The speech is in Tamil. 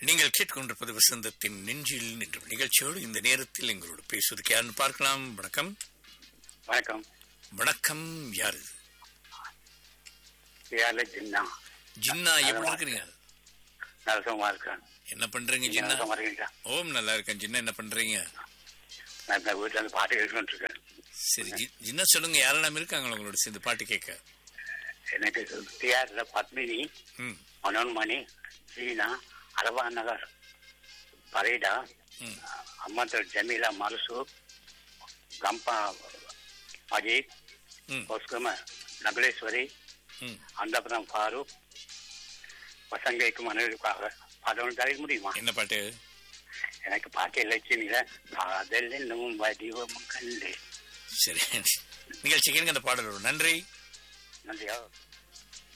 நீங்கள் கேட்டுக்கொண்டிருப்பது வசந்தத்தின் நெஞ்சில் நின்ற நிகழ்ச்சியோடு இந்த நேரத்தில் எங்களோடு பேசுவதற்கு யாருன்னு பார்க்கலாம் வணக்கம் வணக்கம் வணக்கம் யாரு இது? யாரில் ஜின்னா ஜின்னா எப்படி இருக்கிறீங்க நரசமா இருக்கேன் என்ன பண்றீங்க நீங்க ஜின்னா நரசமா இருக்கீங்களா ஓம் நல்லா இருக்கேன் ஜின்னா என்ன பண்றீங்க நான் இந்த வீட்டுல இருந்து பாட்டு கேட்டுக்கிட்டு இருக்கேன் சரி ஜி- ஜின்னா சொல்லுங்க யாரெல்லாம் இருக்காங்களா உங்களோட சேர்ந்து பாட்டு கேட்க எனக்கு டிஆர்ல பத்மினி ம் மனோன்மணி சீனா அரபா நகர் பரேடா ம் அம்மத்தர் ஜமீலா மருசு கம்பா அஜித் ம் ஒஸ்கம நகுலேஸ்வரி ம் அந்தபுரம் ஃபாரூக் பசங்கைக்கும் மனைவிக்காக பாடணும் தர முடியுமா என்ன பாட்டு எனக்கு பாட்டு இலட்சியமில்ல காதல் என்னும் வடிவமும் கண்டு சரி நிகழ்ச்சி கேளுங்க அந்த பாடல் வரும். நன்றி நன்றியா